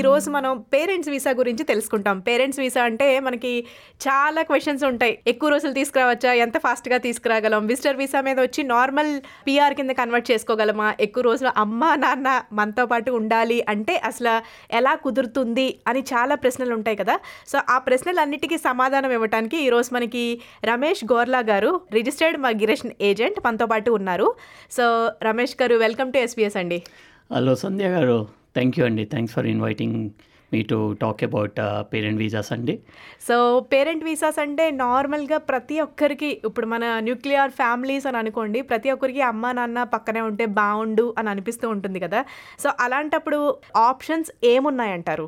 రోజు మనం parents visa గురించి తెలుసుకుంటాం పేరెంట్స్ వీసా అంటే మనకి చాలా క్వశ్చన్స్ ఉంటాయి ఎక్కువ రోజులు తీసుకురావచ్చా ఎంత ఫాస్ట్గా తీసుకురాగలం విజిటర్ వీసా మీద వచ్చి నార్మల్ పిఆర్ కింద కన్వర్ట్ చేసుకోగలమా ఎక్కువ రోజులు అమ్మ నాన్న మనతో పాటు ఉండాలి అంటే అసలు ఎలా కుదురుతుంది అని చాలా ప్రశ్నలు ఉంటాయి కదా సో ఆ ప్రశ్నలన్నిటికీ సమాధానం ఇవ్వడానికి ఈరోజు మనకి రమేష్ గోర్లా గారు రిజిస్టర్డ్ మైగ్రేషన్ ఏజెంట్ మనతో పాటు ఉన్నారు సో రమేష్ గారు వెల్కమ్ టు ఎస్పీఎస్ అండి హలో సంధ్య గారు థ్యాంక్ యూ అండి thanks for inviting me to talk about parent visas అండి సో పేరెంట్ వీసాస్ అంటే నార్మల్గా ప్రతి ఒక్కరికి ఇప్పుడు మన న్యూక్లియర్ ఫ్యామిలీస్ అని అనుకోండి ప్రతి ఒక్కరికి అమ్మ నాన్న పక్కనే ఉంటే బాగుండు అని అనిపిస్తూ ఉంటుంది కదా సో అలాంటప్పుడు ఆప్షన్స్ ఏమున్నాయంటారు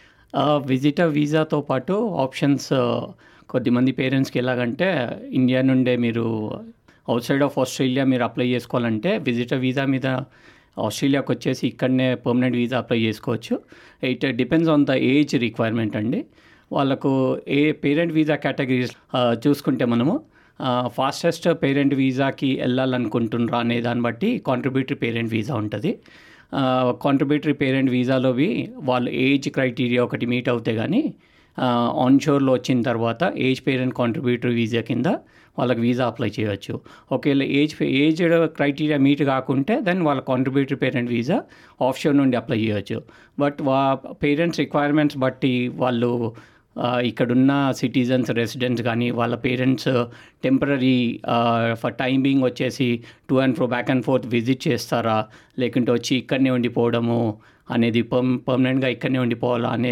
విజిటర్ వీసాతో పాటు ఆప్షన్స్ కొద్దిమంది పేరెంట్స్కి ఎలాగంటే ఇండియా నుండే మీరు అవుట్ సైడ్ ఆఫ్ ఆస్ట్రేలియా మీరు అప్లై చేసుకోవాలంటే విజిటర్ వీసా మీద ఆస్ట్రేలియాకి వచ్చేసి ఇక్కడనే పర్మనెంట్ వీసా అప్లై చేసుకోవచ్చు it depends on the age requirement అండి వాళ్ళకు ఏ పేరెంట్ వీసా కేటగిరీస్ చూసుకుంటే మనము ఫాస్టెస్ట్ పేరెంట్ వీసాకి వెళ్ళాలనుకుంటున్నారా అనే దాన్ని బట్టి కాంట్రిబ్యూటరీ పేరెంట్ వీసా ఉంటుంది కాంట్రిబ్యూటరీ పేరెంట్ వీసాలోవి వాళ్ళు ఏజ్ క్రైటీరియా ఒకటి మీట్ అవుతే కానీ ఆన్షోర్లో వచ్చిన తర్వాత ఏజ్ పేరెంట్ కాంట్రిబ్యూటరీ వీసా కింద వాళ్ళకి వీసా అప్లై చేయవచ్చు ఒకవేళ ఏజ్ ఏజ్ క్రైటీరియా మీట్ కాకుంటే దెన్ వాళ్ళ కాంట్రిబ్యూటరీ పేరెంట్ వీసా ఆఫ్షోర్ నుండి అప్లై చేయవచ్చు బట్ వా పేరెంట్స్ రిక్వైర్మెంట్స్ బట్టి వాళ్ళు ఇక్కడున్న సిటిజన్స్ రెసిడెంట్స్ కానీ వాళ్ళ పేరెంట్స్ టెంపరీ ఫర్ టైమింగ్ వచ్చేసి to and fro back and forth visit చేస్తారా లేకుంటే వచ్చి ఇక్కడనే ఉండిపోవడము అనేది పర్మ్ పర్మనెంట్గా ఇక్కడనే ఉండిపోవాలా అనే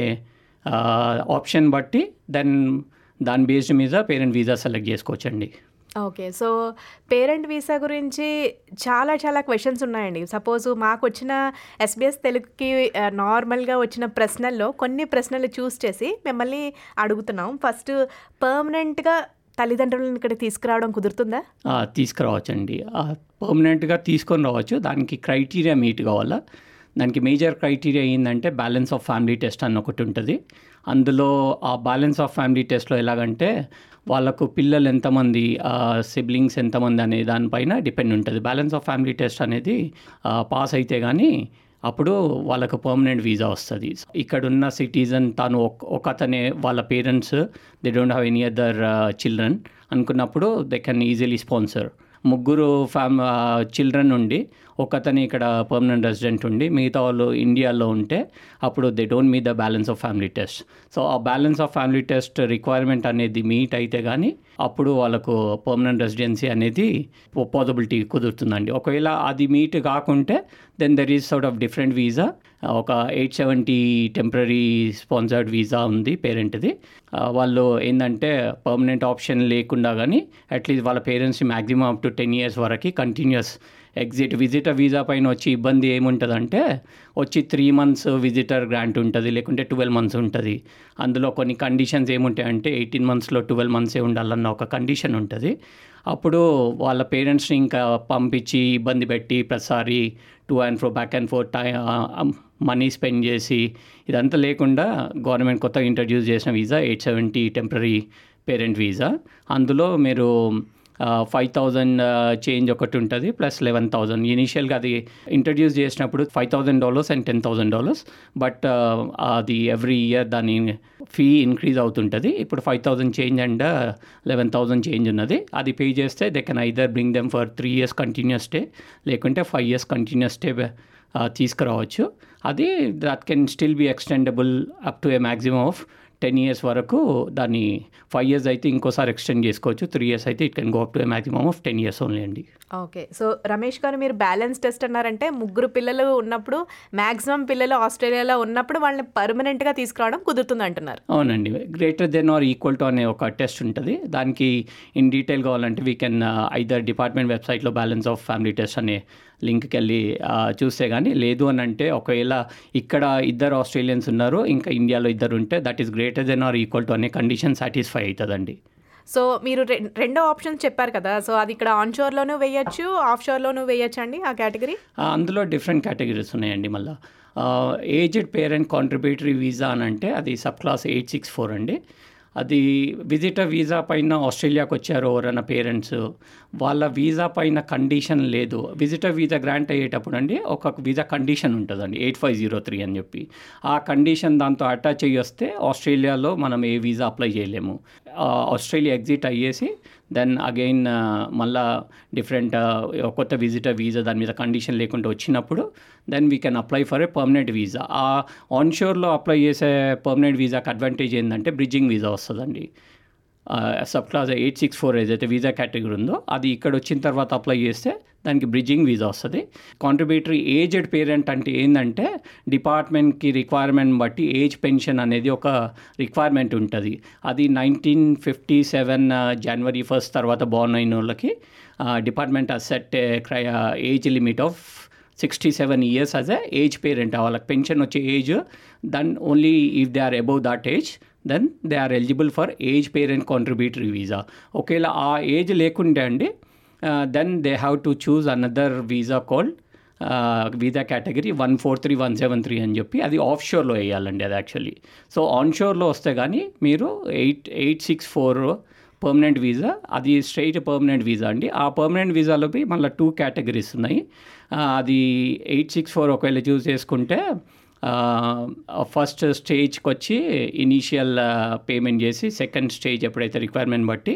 ఆప్షన్ బట్టి దెన్ దాని బేస్డ్ మీద పేరెంట్ వీసా సెలెక్ట్ చేసుకోవచ్చండి ఓకే సో పేరెంట్ వీసా గురించి చాలా చాలా క్వశ్చన్స్ ఉన్నాయండి సపోజ్ మాకు వచ్చిన ఎస్బీఎస్ తెలుగుకి నార్మల్గా వచ్చిన ప్రశ్నల్లో కొన్ని ప్రశ్నలు చూస్ చేసి మిమ్మల్ని అడుగుతున్నాం ఫస్ట్ పర్మనెంట్గా తల్లిదండ్రులను ఇక్కడ తీసుకురావడం కుదురుతుందా తీసుకురావచ్చండి పర్మనెంట్గా తీసుకొని రావచ్చు దానికి క్రైటీరియా మీట్ కావాలా దానికి మేజర్ క్రైటీరియా ఏంటంటే బ్యాలెన్స్ ఆఫ్ ఫ్యామిలీ టెస్ట్ అని ఒకటి ఉంటుంది అందులో ఆ బ్యాలెన్స్ ఆఫ్ ఫ్యామిలీ టెస్ట్లో ఎలాగంటే వాళ్ళకు పిల్లలు ఎంతమంది సిబ్లింగ్స్ ఎంతమంది అనే దానిపైన డిపెండ్ ఉంటుంది బ్యాలెన్స్ ఆఫ్ ఫ్యామిలీ టెస్ట్ అనేది పాస్ అయితే కానీ అప్పుడు వాళ్ళకు పర్మనెంట్ వీసా వస్తుంది ఇక్కడున్న సిటిజన్ తాను ఒక అతనే వాళ్ళ parents they don't have any other children అనుకున్నప్పుడు దే కెన్ ఈజీలీ స్పాన్సర్ ముగ్గురు ఫ్యామ్ చిల్డ్రన్ ఉండి ఒకతని ఇక్కడ పర్మనెంట్ రెసిడెంట్ ఉండి మిగతా వాళ్ళు ఇండియాలో ఉంటే అప్పుడు they don't meet the balance of family test so ఆ balance of family test requirement అనేది మీట్ అయితే కానీ అప్పుడు వాళ్ళకు పర్మనెంట్ రెసిడెన్సీ అనేది పాసిబిలిటీ కుదురుతుందండి ఒకవేళ అది మీట్ కాకుంటే then there is sort of different visa ఒక eight seventy temporary sponsored visa ఉంది పేరెంట్ది వాళ్ళు ఏంటంటే పర్మనెంట్ ఆప్షన్ లేకుండా కానీ అట్లీస్ట్ వాళ్ళ పేరెంట్స్ని maximum up to ten years వరకు కంటిన్యూస్ ఎగ్జిట్ విజిటర్ వీసా పైన వచ్చి ఇబ్బంది ఏముంటుందంటే వచ్చి త్రీ మంత్స్ విజిటర్ గ్రాంట్ ఉంటుంది లేకుంటే ట్వెల్వ్ మంత్స్ ఉంటుంది అందులో కొన్ని కండిషన్స్ ఏముంటాయంటే ఎయిటీన్ మంత్స్లో ట్వెల్వ్ మంత్సే ఉండాలన్న ఒక కండిషన్ ఉంటుంది అప్పుడు వాళ్ళ పేరెంట్స్ని ఇంకా పంపించి ఇబ్బంది పెట్టి ప్రతిసారి to and fro back and forth time money spend చేసి ఇదంతా లేకుండా గవర్నమెంట్ కొత్తగా ఇంట్రడ్యూస్ చేసిన visa eight seventy temporary parent visa అందులో మీరు ఫైవ్ థౌజండ్ చేంజ్ ఒకటి ఉంటుంది ప్లస్ లెవెన్ థౌజండ్ ఇనీషియల్గా అది ఇంట్రడ్యూస్ చేసినప్పుడు five thousand dollars and ten thousand dollars but అది ఎవ్రీ ఇయర్ దాని ఫీ ఇంక్రీజ్ అవుతుంటుంది ఇప్పుడు five thousand change and eleven thousand change ఉన్నది అది పే చేస్తే they can either bring them for three years continuous stay లేకుంటే five years continuous stay తీసుకురావచ్చు అది that can still be extendable up to a maximum of ten years వరకు దాన్ని five years అయితే ఇంకోసారి ఎక్స్టెండ్ చేసుకోవచ్చు త్రీ ఇయర్స్ అయితే it can go up to maximum of ten years only అండి okay so Ramesh గారు మీరు బ్యాలెన్స్ టెస్ట్ అన్నారంటే ముగ్గురు పిల్లలు ఉన్నప్పుడు మ్యాక్సిమం పిల్లలు ఆస్ట్రేలియాలో ఉన్నప్పుడు వాళ్ళని పర్మనెంట్గా తీసుకురావడం కుదురుతుంది అంటున్నారు అవునండి greater than or equal to అనే ఒక టెస్ట్ ఉంటుంది దానికి ఇన్ డీటెయిల్ కావాలంటే వీ కెన్ ఐదర్ డిపార్ట్మెంట్ వెబ్సైట్లో బ్యాలెన్స్ ఆఫ్ ఫ్యామిలీ టెస్ట్ అనే లింక్కి వెళ్ళి చూస్తే కానీ లేదు అని అంటే ఒకవేళ ఇక్కడ ఇద్దరు ఆస్ట్రేలియన్స్ ఉన్నారు ఇంకా ఇండియాలో ఇద్దరు ఉంటే that is greater than or equal to అనే కండిషన్ సాటిస్ఫై అవుతుందండి సో మీరు రెండో ఆప్షన్ చెప్పారు కదా సో అది ఇక్కడ ఆన్ షోర్లోనూ వేయచ్చు ఆఫ్ షోర్లోనూ వేయచ్చు అండి ఆ కేటగిరీ అందులో డిఫరెంట్ కేటగిరీస్ ఉన్నాయండి మళ్ళీ ఏజ్డ్ పేరెంట్ కాంట్రిబ్యూటరీ వీసా అని అంటే అది subclass eight six four అండి అది విజిటర్ వీసా పైన ఆస్ట్రేలియాకి వచ్చారు ఎవరైనా పేరెంట్స్ వాళ్ళ వీసా పైన కండిషన్ లేదు విజిటర్ వీసా గ్రాంట్ అయ్యేటప్పుడు అండి ఒక వీసా కండిషన్ ఉంటుందండి ఎయిట్ ఫైవ్ జీరో త్రీ అని చెప్పి ఆ కండిషన్ దాంతో అటాచ్ అయ్యి వస్తే ఆస్ట్రేలియాలో మనం ఏ వీసా అప్లై చేయలేము ఆ, ఆస్ట్రేలియా ఎగ్జిట్ అయ్యేసి దెన్ అగైన్ మళ్ళా డిఫరెంట్ కొత్త విజిటర్ వీసా దాని మీద కండిషన్ లేకుండా వచ్చినప్పుడు then we can apply for a permanent visa ఆ ఆన్షోర్లో అప్లై చేసే పర్మనెంట్ వీసాకి అడ్వాంటేజ్ ఏంటంటే బ్రిడ్జింగ్ వీసా వస్తుందండి subclass eight six four ఏదైతే వీసా కేటగిరీ ఉందో అది ఇక్కడ వచ్చిన తర్వాత అప్లై చేస్తే దానికి బ్రిడ్జింగ్ వీసా వస్తుంది కాంట్రిబ్యూటరీ ఏజ్డ్ పేరెంట్ అంటే ఏంటంటే డిపార్ట్మెంట్కి రిక్వైర్మెంట్ బట్టి ఏజ్ పెన్షన్ అనేది ఒక రిక్వైర్మెంట్ ఉంటుంది అది nineteen fifty seven January first తర్వాత బార్న్ అయిన వాళ్ళకి డిపార్ట్మెంట్ అసెట్ క్రై age limit of sixty seven years as a age parent వాళ్ళకి పెన్షన్ వచ్చే age then only if they are above that age then they are eligible for age parent contributory visa ఒకవేళ ఆ age లేకుంటే అండి then they have to choose another visa called visa category one four three one seven three అని చెప్పి అది of షోర్లో వేయాలండి అది actually so on షోర్లో వస్తే కానీ మీరు eight eight six four permanent visa అది స్ట్రైట్ పర్మనెంట్ వీసా అండి ఆ పర్మనెంట్ వీసాలోకి మళ్ళీ టూ కేటగిరీస్ ఉన్నాయి ఆ, అది ఎయిట్ సిక్స్ ఫోర్ ఒకవేళ చూస్ చేసుకుంటే ఫస్ట్ స్టేజ్కి వచ్చి ఇనీషియల్ పేమెంట్ చేసి సెకండ్ స్టేజ్ ఎప్పుడైతే రిక్వైర్మెంట్ బట్టి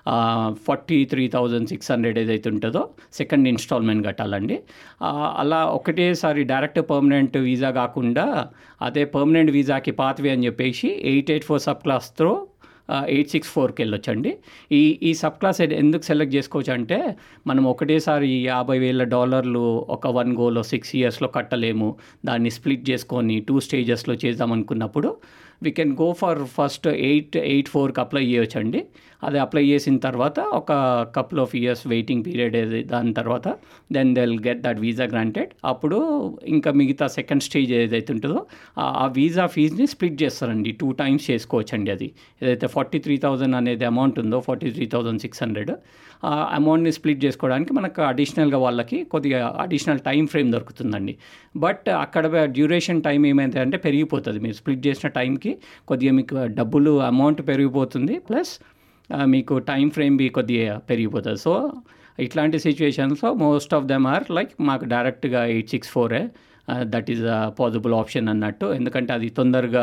forty three thousand six hundred ఏదైతే ఉంటుందో సెకండ్ ఇన్స్టాల్మెంట్ కట్టాలండి ఆ, అలా ఒకటేసారి డైరెక్ట్ పర్మనెంట్ వీసా కాకుండా అదే పర్మనెంట్ వీసాకి పాత్వే అని చెప్పేసి ఎయిట్ ఎయిట్ ఫోర్ సబ్ క్లాస్తో ఎయిట్ సిక్స్ ఫోర్కి వెళ్ళొచ్చండి ఈ ఈ సబ్ క్లాస్ ఎందుకు సెలెక్ట్ చేసుకోవచ్చు అంటే మనం ఒకటేసారి యాభై వేల డాలర్లు ఒక వన్ గోలో సిక్స్ ఇయర్స్లో కట్టలేము దాన్ని స్ప్లిట్ చేసుకొని టూ స్టేజెస్లో చేద్దాం అనుకున్నప్పుడు we can go for first eight eight ఫోర్కి అప్లై చేయొచ్చండి అది అప్లై చేసిన తర్వాత ఒక couple of years waiting period ఏది దాని తర్వాత then they'll get that visa granted అప్పుడు ఇంకా మిగతా సెకండ్ స్టేజ్ ఏదైతే ఉంటుందో ఆ- ఆ వీసా ఫీజుని స్ప్లిట్ చేస్తారండి టూ టైమ్స్ చేసుకోవచ్చండి అది ఏదైతే ఫార్టీ త్రీ థౌజండ్ అనేది అమౌంట్ ఉందో forty three thousand six hundred ఆ అమౌంట్ని స్ప్లిట్ చేసుకోవడానికి మనకు అడిషనల్గా వాళ్ళకి కొద్దిగా అడిషనల్ టైం ఫ్రేమ్ దొరుకుతుందండి బట్ అక్కడ డ్యూరేషన్ టైం ఏమైంది అంటే పెరిగిపోతుంది మీరు స్ప్లిట్ చేసిన టైంకి కొద్దిగా మీకు డబ్బులు అమౌంట్ పెరిగిపోతుంది ప్లస్ మీకు టైం ఫ్రేమ్ బి కొద్దిగా పెరిగిపోతుంది సో ఇట్లాంటి సిచ్యువేషన్స్లో most of them are like మాకు డైరెక్ట్గా ఎయిట్ సిక్స్ ఫోరే that is a possible option అన్నట్టు ఎందుకంటే అది తొందరగా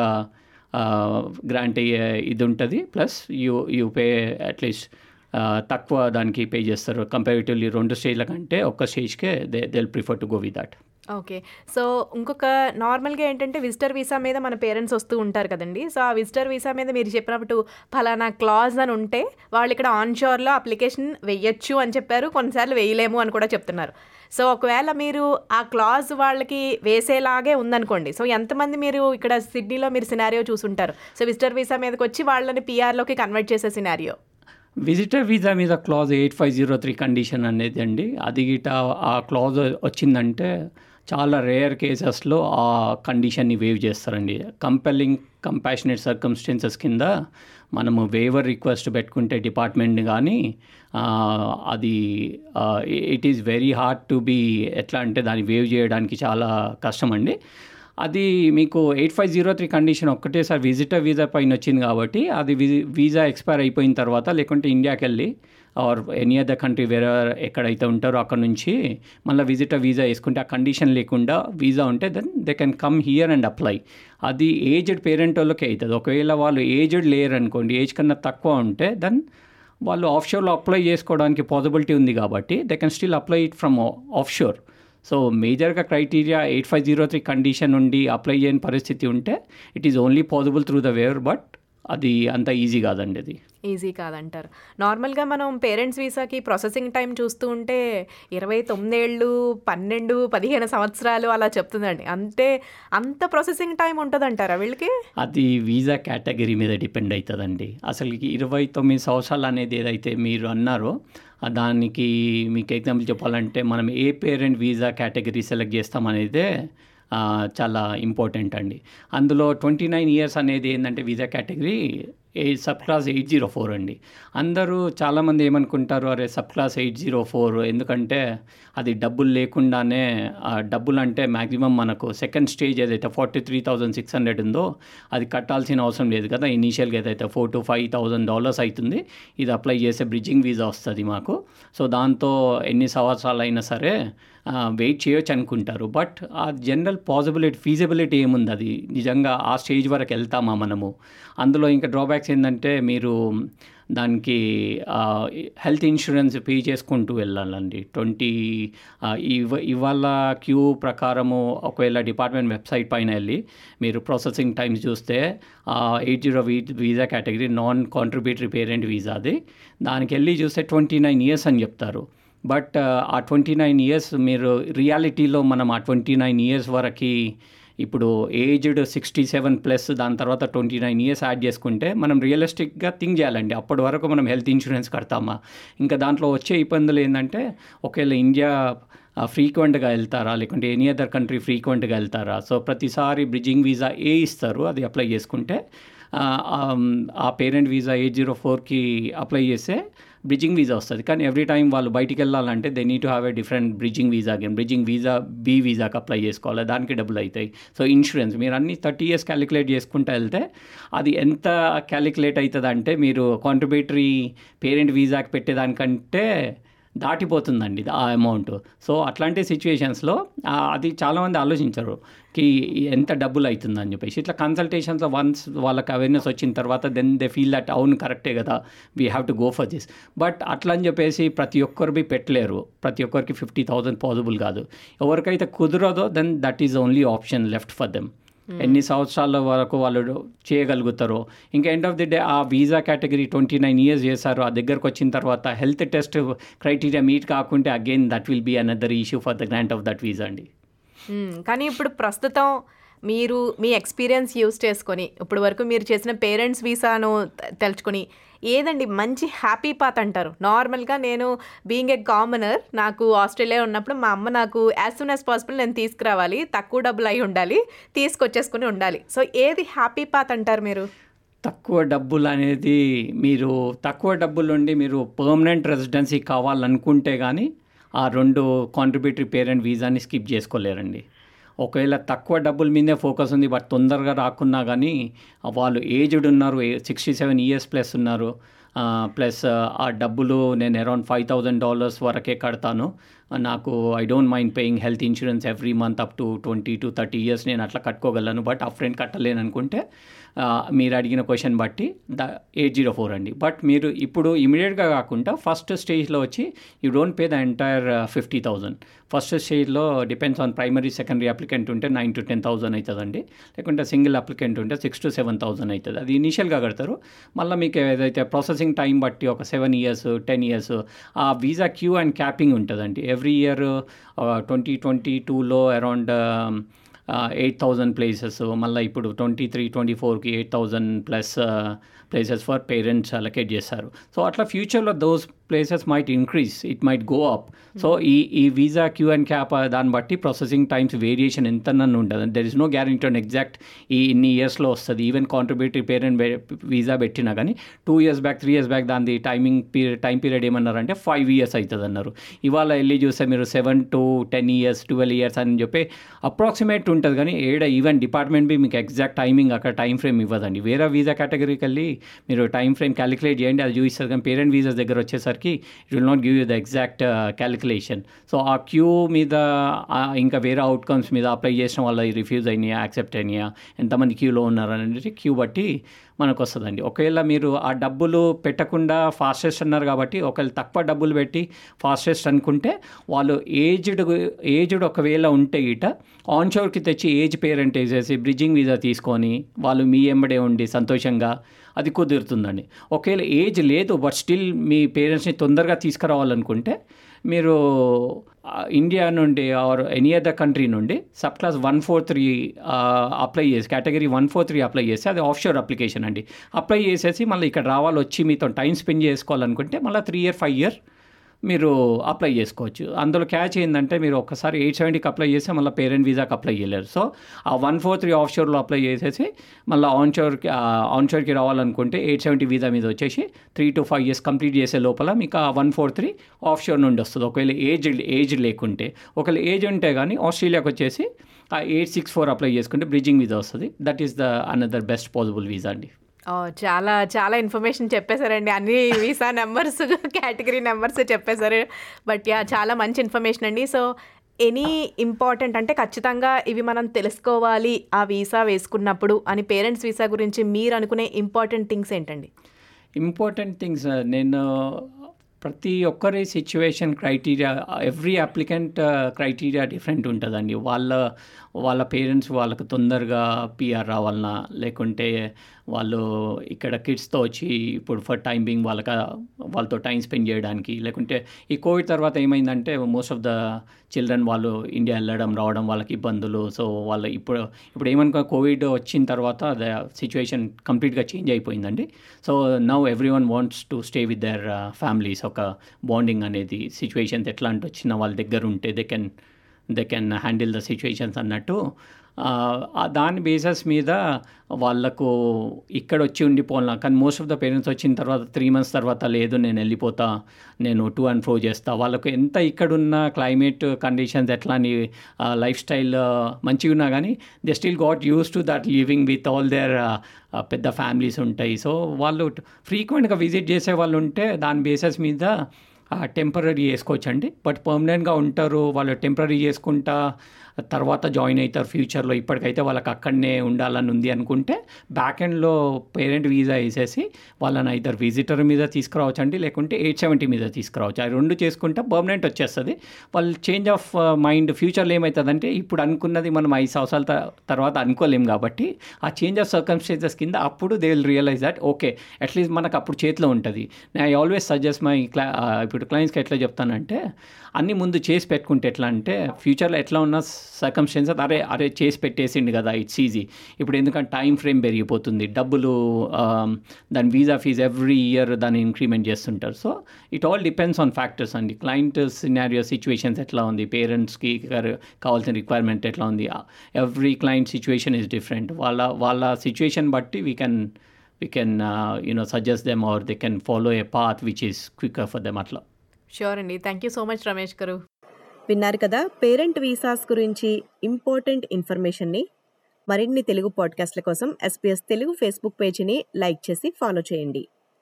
గ్రాంట్ అయ్యే ఇది ఉంటుంది plus you you pay at least తక్కువ దానికి పే చేస్తారు కంపారిటివ్లీ రెండు స్టేజ్ల కంటే ఒక్క స్టేజ్కే they they prefer to go with that okay so ఇంకొక నార్మల్గా ఏంటంటే విజిటర్ వీసా మీద మన పేరెంట్స్ వస్తూ ఉంటారు కదండి సో ఆ విజిటర్ వీసా మీద మీరు చెప్పినప్పుడు ఫలానా క్లాజ్ అని ఉంటే వాళ్ళు ఇక్కడ ఆన్ షోర్లో అప్లికేషన్ వెయ్యొచ్చు అని చెప్పారు కొన్నిసార్లు వేయలేము అని కూడా చెప్తున్నారు సో ఒకవేళ మీరు ఆ క్లాజ్ వాళ్ళకి వేసేలాగే ఉందనుకోండి సో ఎంతమంది మీరు ఇక్కడ సిడ్నీలో మీరు సినారియో చూసుంటారు సో విజిటర్ వీసా మీదకి వచ్చి వాళ్ళని పిఆర్లోకి కన్వర్ట్ చేసే సినారియో విజిటర్ వీసా మీద clause eight five zero three condition అనేది అండి అది గిట ఆ క్లాజ్ వచ్చిందంటే చాలా రేర్ కేసెస్లో ఆ కండిషన్ని వేవ్ చేస్తారండి కంపెల్లింగ్ కంపాషనేట్ సర్కమ్స్టెన్సెస్ కింద మనము వేవర్ రిక్వెస్ట్ పెట్టుకుంటే డిపార్ట్మెంట్ కానీ ఆ, అది it is very hard to be ఎట్లా అంటే దాన్ని వేవ్ చేయడానికి చాలా కష్టం అండి అది మీకు eight five zero three condition ఒక్కటేసారి విజిటర్ వీసా పైన వచ్చింది కాబట్టి అది విజి- వీసా ఎక్స్పైర్ అయిపోయిన తర్వాత లేకుంటే ఇండియాకి వెళ్ళి ఆర్ ఎనీ అదర్ కంట్రీ వేరే ఎక్కడైతే ఉంటారో అక్కడ నుంచి మళ్ళీ విజిటర్ వీసా వేసుకుంటే ఆ కండిషన్ లేకుండా వీసా ఉంటే then they can come here and apply అది ఏజ్డ్ పేరెంట్ వాళ్ళకి అవుతుంది ఒకవేళ వాళ్ళు ఏజ్డ్ లేరు అనుకోండి ఏజ్ కన్నా తక్కువ ఉంటే దెన్ వాళ్ళు ఆఫ్ షోర్లో అప్లై చేసుకోవడానికి పాసిబిలిటీ ఉంది కాబట్టి they can still apply it from offshore so మేజర్గా criteria eight five zero three condition ఉండి అప్లై చేయని పరిస్థితి ఉంటే it is only possible through the waiver but అది అంత ఈజీ కాదండి అది ఈజీ కాదంటారు నార్మల్గా మనం పేరెంట్స్ వీసాకి ప్రాసెసింగ్ టైం చూస్తూ ఉంటే ఇరవై తొమ్మిదేళ్ళు పన్నెండు పదిహేను సంవత్సరాలు అలా చెప్తుందండి అంటే అంత ప్రాసెసింగ్ టైం ఉంటుందంటారా వీళ్ళకి అది వీసా కేటగిరీ మీద డిపెండ్ అవుతుందండి అసలు ఇరవై తొమ్మిది సంవత్సరాలు అనేది ఏదైతే మీరు అన్నారో ఆ దానికి మీకు ఎగ్జాంపుల్ చెప్పాలంటే మనం ఏ పేరెంట్ వీసా కేటగిరీ సెలెక్ట్ చేస్తామనేదే ఆ, చాలా ఇంపార్టెంట్ అండి అందులో ట్వంటీ నైన్ ఇయర్స్ అనేది ఏంటంటే వీసా కేటగిరీ ఏ subclass eight zero four అండి అందరూ చాలామంది ఏమనుకుంటారు అరే subclass eight zero four ఎందుకంటే అది డబ్బులు లేకుండానే ఆ డబ్బులు అంటే మ్యాక్సిమం మనకు సెకండ్ స్టేజ్ ఏదైతే forty three thousand six hundred ఉందో అది కట్టాల్సిన అవసరం లేదు కదా ఇనీషియల్గా ఏదైతే four to five thousand dollars అవుతుంది ఇది అప్లై చేసే బ్రిడ్జింగ్ వీసా వస్తుంది మాకు సో దాంతో ఎన్ని సంవత్సరాలు అయినా సరే వెయిట్ చేయొచ్చు అనుకుంటారు బట్ ఆ జనరల్ పాసిబిలిటీ ఫీజిబిలిటీ ఏముంది అది నిజంగా ఆ స్టేజ్ వరకు వెళ్తామా మనము అందులో ఇంకా డ్రాబ్యాక్స్ ఏంటంటే మీరు దానికి హెల్త్ ఇన్సూరెన్స్ పే చేసుకుంటూ వెళ్ళాలండి ట్వంటీ ఇవ ఇవాళ క్యూ ప్రకారము ఒకవేళ డిపార్ట్మెంట్ వెబ్సైట్ పైన వెళ్ళి మీరు ప్రాసెసింగ్ టైమ్స్ చూస్తే eight zero visa category non contributory parent visa అది దానికి వెళ్ళి చూస్తే ట్వంటీ నైన్ ఇయర్స్ అని చెప్తారు బట్ ఆ ట్వంటీ నైన్ ఇయర్స్ మీరు రియాలిటీలో మనం ఆ ట్వంటీ నైన్ ఇయర్స్ వరకు ఇప్పుడు ఏజ్డ్ సిక్స్టీ సెవెన్ ప్లస్ దాని తర్వాత ట్వంటీ నైన్ ఇయర్స్ యాడ్ చేసుకుంటే మనం రియలిస్టిక్గా థింక్ చేయాలండి అప్పటి వరకు మనం హెల్త్ ఇన్సూరెన్స్ కడతామా ఇంకా దాంట్లో వచ్చే ఇబ్బందులు ఏంటంటే ఒకవేళ ఇండియా ఫ్రీక్వెంట్గా వెళ్తారా లేకుంటే ఎనీ అదర్ కంట్రీ ఫ్రీక్వెంట్గా వెళ్తారా సో ప్రతిసారి బ్రిడ్జింగ్ వీసా ఏ ఇస్తారు అది అప్లై చేసుకుంటే ఆ పేరెంట్ వీసా ఎయిట్ జీరో ఫోర్కి అప్లై చేస్తే బ్రిడ్జింగ్ వీసా వస్తుంది కానీ ఎవ్రీ టైం వాళ్ళు బయటికి వెళ్ళాలంటే they need to have a different bridging visa again bridging visa B వీసాకి అప్లై చేసుకోవాలి దానికి డబ్బులు అవుతాయి సో ఇన్సూరెన్స్ మీరు అన్ని థర్టీ ఇయర్స్ క్యాలిక్యులేట్ చేసుకుంటూ వెళ్తే అది ఎంత క్యాలిక్యులేట్ అవుతుంది అంటే మీరు కాంట్రిబ్యూటరీ పేరెంట్ వీసాకి పెట్టేదానికంటే దాటిపోతుందండి ఆ అమౌంట్ సో అట్లాంటి సిచ్యువేషన్స్లో అది చాలామంది ఆలోచించరు కి ఎంత డబ్బులు అవుతుందని చెప్పేసి ఇట్లా కన్సల్టేషన్స్లో వన్స్ వాళ్ళకి అవేర్నెస్ వచ్చిన తర్వాత దెన్ దే ఫీల్ దట్ అవును కరెక్టే కదా we have to go for this but అట్లా అని చెప్పేసి ప్రతి ఒక్కరు బి పెట్టలేరు ప్రతి ఒక్కరికి ఫిఫ్టీ థౌజండ్ పాసిబుల్ కాదు ఎవరికైతే కుదరదో then that is only option left for them ఎన్ని సంవత్సరాల వరకు వాళ్ళు చేయగలుగుతారో ఇంకా ఎండ్ ఆఫ్ ది డే ఆ visa category twenty nine years చేశారు ఆ దగ్గరకు వచ్చిన తర్వాత హెల్త్ టెస్ట్ క్రైటీరియా మీట్ కాకుంటే again that will be another issue for the grant of that visa అండి కానీ ఇప్పుడు ప్రస్తుతం మీరు మీ ఎక్స్పీరియన్స్ యూస్ చేసుకొని ఇప్పుడు వరకు మీరు చేసిన పేరెంట్స్ వీసాను తెలుసుకొని ఏదండి మంచి హ్యాపీ పాత్ అంటారు నార్మల్గా నేను బీయింగ్ ఏ కామనర్ నాకు ఆస్ట్రేలియా ఉన్నప్పుడు మా అమ్మ నాకు యాజ్ సూన్ యాజ్ పాసిబుల్ నేను తీసుకురావాలి తక్కువ డబ్బులు అయి ఉండాలి తీసుకొచ్చేసుకుని ఉండాలి సో ఏది హ్యాపీ పాత్ అంటారు మీరు తక్కువ డబ్బులు అనేది మీరు తక్కువ డబ్బులు ఉండి మీరు పర్మనెంట్ రెసిడెన్సీ కావాలనుకుంటే కానీ ఆ రెండు కాంట్రిబ్యూటరీ పేరెంట్ వీసాని స్కిప్ చేసుకోలేరండి ఒకవేళ తక్కువ డబ్బుల మీదే ఫోకస్ ఉంది బట్ తొందరగా రాకున్నా కానీ వాళ్ళు ఏజ్డ్ ఉన్నారు సిక్స్టీ సెవెన్ ఇయర్స్ ప్లస్ ఉన్నారు ప్లస్ ఆ డబ్బులు నేను అరౌండ్ ఫైవ్ థౌజండ్ డాలర్స్ వరకే కడతాను నాకు I don't mind paying health insurance every month up to twenty to thirty years నేను అట్లా కట్టుకోగలను బట్ ఆ ఫ్రెండ్ కట్టలేను అనుకుంటే మీరు అడిగిన క్వశ్చన్ బట్టి ద ఎయిట్ జీరో ఫోర్ అండి బట్ మీరు ఇప్పుడు ఇమీడియట్గా కాకుండా ఫస్ట్ స్టేజ్లో వచ్చి you don't pay the entire fifty thousand first స్టేజ్లో depends on primary secondary applicant ఉంటే నైన్ టు టెన్ థౌసండ్ అవుతుందండి లేకుంటే సింగిల్ అప్లికెంట్ ఉంటే సిక్స్ టు సెవెన్ థౌసండ్ అవుతుంది అది ఇనీషియల్గా కడతారు మళ్ళీ మీకు ఏదైతే ప్రాసెసింగ్ టైం బట్టి ఒక సెవెన్ ఇయర్స్ టెన్ ఇయర్స్ ఆ వీసా క్యూ అండ్ క్యాపింగ్ ఉంటుందండి ఎవ్రీ ఇయర్ ట్వంటీ ట్వంటీ టూలో అరౌండ్ ఎయిట్ థౌజండ్ ప్లేసెస్ మళ్ళీ ఇప్పుడు ట్వంటీ త్రీ ట్వంటీ ఫోర్కి eight thousand plus places for parents allocate చేస్తారు సో అట్లా ఫ్యూచర్లో those places might increase it might go up so ఈ ఈ వీసా క్యూ అండ్ క్యాప్ దాన్ని బట్టి ప్రాసెసింగ్ టైమ్స్ వేరియేషన్ ఎంత నన్ను ఉంటుంది there is no guarantee on exact ఈ ఇన్ని ఇయర్స్లో వస్తుంది ఈవెన్ కాంట్రిబ్యూటరీ పేరెంట్ వీసా పెట్టినా కానీ two years back three years back దాని టైమింగ్ పీరియడ్ టైం పీరియడ్ ఏమన్నారంటే ఫైవ్ ఇయర్స్ అవుతుంది అన్నారు ఇవాళ వెళ్ళి చూస్తే మీరు seven to ten years twelve years అని చెప్పి అప్రాక్సిమేట్ ఉంటుంది కానీ ఏడ ఈవెన్ డిపార్ట్మెంట్ బి మీకు ఎగ్జాక్ట్ టైమింగ్ అక్కడ టైం ఫ్రేమ్ ఇవ్వదండి వేరే వీసా కేటగిరీకి వెళ్ళి మీరు టైం ఫ్రేమ్ క్యాలిక్యులేట్ చేయండి అది చూపిస్తారు కానీ పేరెంట్ వీసాస్ దగ్గర వచ్చేసరికి it will not give you the exact calculation so ఆ క్యూ మీద ఇంకా వేరే అవుట్కమ్స్ మీద అప్లై చేసిన వాళ్ళ రిఫ్యూజ్ అయినాయా యాక్సెప్ట్ అయినాయా ఎంతమంది క్యూలో ఉన్నారు అనేది క్యూ బట్టి మనకు వస్తుందండి ఒకవేళ మీరు ఆ డబ్బులు పెట్టకుండా ఫాస్టెస్ట్ అన్నారు కాబట్టి ఒకవేళ తక్కువ డబ్బులు పెట్టి ఫాస్టెస్ట్ అనుకుంటే వాళ్ళు ఏజ్డ్ ఏజ్డ్ ఒకవేళ ఉంటే ఇట ఆన్షోర్కి తెచ్చి ఏజ్ పేరెంట్ వేసేసి బ్రిడ్జింగ్ వీసా తీసుకొని వాళ్ళు మీ ఎంబడే ఉండి సంతోషంగా అది కుదురుతుందండి ఒకవేళ ఏజ్ లేదు బట్ స్టిల్ మీ పేరెంట్స్ని తొందరగా తీసుకురావాలనుకుంటే మీరు ఇండియా నుండి ఆర్ ఎనీ అదర్ కంట్రీ నుండి subclass one four three apply చేసి category one four three apply చేసి అది ఆఫ్ షోర్ అప్లికేషన్ అండి అప్లై చేసేసి మళ్ళీ ఇక్కడ రావాలి వచ్చి మీతో టైం స్పెండ్ చేసుకోవాలనుకుంటే మళ్ళీ త్రీ ఇయర్ ఫైవ్ ఇయర్ మీరు అప్లై చేసుకోవచ్చు అందులో క్యాచ్ ఏంటంటే మీరు ఒకసారి ఎయిట్ సెవెంటీకి అప్లై చేస్తే మళ్ళీ పేరెంట్ వీసాకి అప్లై చేయలేరు సో ఆ వన్ ఫోర్ త్రీ ఆఫ్ షోర్లో అప్లై చేసేసి మళ్ళీ ఆన్ షోర్కి ఆన్ షోర్కి రావాలనుకుంటే ఎయిట్ సెవెంటీ వీసా మీద వచ్చేసి three to five years complete చేసే లోపల మీకు ఆ one four three offshore నుండి వస్తుంది ఒకవేళ ఏజ్ ఏజ్ లేకుంటే ఒకవేళ ఏజ్ ఉంటే కానీ ఆస్ట్రేలియాకి వచ్చేసి ఆ ఎయిట్ సిక్స్ ఫోర్ అప్లై చేసుకుంటే బ్రిడ్జింగ్ వీసా వస్తుంది that is the another best possible visa అండి ఓ, చాలా చాలా ఇన్ఫర్మేషన్ చెప్పేశారండి అన్ని వీసా నెంబర్స్ కేటగిరీ నెంబర్స్ చెప్పేశారు బట్ యా చాలా మంచి ఇన్ఫర్మేషన్ అండి సో ఎనీ ఇంపార్టెంట్ అంటే ఖచ్చితంగా ఇవి మనం తెలుసుకోవాలి ఆ వీసా వేసుకున్నప్పుడు అని పేరెంట్స్ వీసా గురించి మీరు అనుకునే ఇంపార్టెంట్ థింగ్స్ ఏంటండి ఇంపార్టెంట్ థింగ్స్ నేను ప్రతి ఒక్కరి situation criteria every applicant criteria different ఉంటుందండి వాళ్ళ వాళ్ళ పేరెంట్స్ వాళ్ళకు తొందరగా పిఆర్ రావాలన్నా లేకుంటే వాళ్ళు ఇక్కడ కిడ్స్తో వచ్చి ఇప్పుడు ఫర్ టైం బీయింగ్ వాళ్ళకి వాళ్ళతో టైం స్పెండ్ చేయడానికి లేకుంటే ఈ కోవిడ్ తర్వాత ఏమైందంటే మోస్ట్ ఆఫ్ ద చిల్డ్రన్ వాళ్ళు ఇండియా వెళ్ళడం రావడం వాళ్ళకి ఇబ్బందులు సో వాళ్ళు ఇప్పుడు ఇప్పుడు ఏమనుకో కోవిడ్ వచ్చిన తర్వాత ద సిచ్యువేషన్ కంప్లీట్గా చేంజ్ అయిపోయిందండి so now everyone wants to stay with their families ఒక బాండింగ్ అనేది సిచ్యువేషన్స్ ఎట్లాంటి వచ్చినా వాళ్ళ దగ్గర ఉంటే they can they can handle the situations అన్నట్టు ఆ, ఆ దాని బేసస్ మీద వాళ్ళకు ఇక్కడ వచ్చి ఉండిపోవాలన్నా కానీ మోస్ట్ ఆఫ్ ద పేరెంట్స్ వచ్చిన తర్వాత త్రీ మంత్స్ తర్వాత లేదు నేను వెళ్ళిపోతా నేను టూ అండ్ ఫ్రో చేస్తా వాళ్ళకు ఎంత ఇక్కడున్న క్లైమేట్ కండిషన్స్ ఎట్లా అని లైఫ్ స్టైల్ మంచిగా ఉన్నా కానీ they still got use to that living with all their పెద్ద ఫ్యామిలీస్ ఉంటాయి సో వాళ్ళు ఫ్రీక్వెంట్గా విజిట్ చేసే వాళ్ళు ఉంటే దాని బేసస్ మీద టెంపరీ చేసుకోవచ్చు అండి బట్ పర్మనెంట్గా ఉంటారు వాళ్ళు టెంపరీ చేసుకుంటా తర్వాత జాయిన్ అవుతారు ఫ్యూచర్లో ఇప్పటికైతే వాళ్ళకి అక్కడనే ఉండాలని ఉంది అనుకుంటే బ్యాక్ ఎండ్లో పేరెంట్ వీసా వేసేసి వాళ్ళని ఇద్దరు విజిటర్ మీద తీసుకురావచ్చు అండి లేకుంటే ఎయిట్ సెవెంటీ మీద తీసుకురావచ్చు ఆ రెండు చేసుకుంటే పర్మనెంట్ వచ్చేస్తుంది వాళ్ళు చేంజ్ ఆఫ్ మైండ్ ఫ్యూచర్లో ఏమవుతుందంటే ఇప్పుడు అనుకున్నది మనం ఐదు సంవత్సరాల త- తర్వాత అనుకోలేం కాబట్టి ఆ చేంజ్ ఆఫ్ సర్కమ్స్టెన్సెస్ కింద అప్పుడు they will realise that okay at least మనకు అప్పుడు చేతిలో ఉంటుంది ఐ ఆల్వేస్ సజెస్ట్ మై క్లా ఇప్పుడు క్లయింట్స్కి ఎట్లా చెప్తానంటే అన్నీ ముందు చేసి పెట్టుకుంటే ఎట్లా అంటే ఫ్యూచర్లో ఎట్లా ఉన్న సర్కమ్స్టెన్సెస్ అరే అరే చేసి పెట్టేసిండు కదా ఇట్స్ ఈజీ ఇప్పుడు ఎందుకంటే టైం ఫ్రేమ్ పెరిగిపోతుంది డబ్బులు um, దాని వీసా ఫీజ్ ఎవ్రీ ఇయర్ దాన్ని ఇంక్రిమెంట్ చేస్తుంటారు so it all depends on factors అండి క్లయింట్ సినారియో సిచ్యువేషన్స్ ఎట్లా ఉంది పేరెంట్స్కి కావాల్సిన రిక్వైర్మెంట్ ఎట్లా ఉంది every client situation is different వాళ్ళ వాళ్ళ సిచ్యువేషన్ బట్టి we can we can you know suggest them or they can follow a path which is quicker for them అట్లా షూర్ అండి thank you so much Ramesh garu విన్నారు కదా పేరెంట్ వీసాస్ గురించి important ఇన్ఫర్మేషన్ని మరిన్ని తెలుగు పాడ్కాస్ట్ల కోసం ఎస్పీఎస్ తెలుగు ఫేస్బుక్ పేజీని లైక్ చేసి ఫాలో చేయండి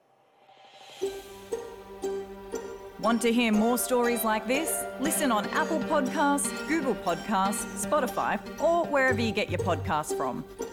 Want to hear more stories like this? Listen on Apple Podcasts, Google Podcasts, Spotify, or wherever you get your podcasts from.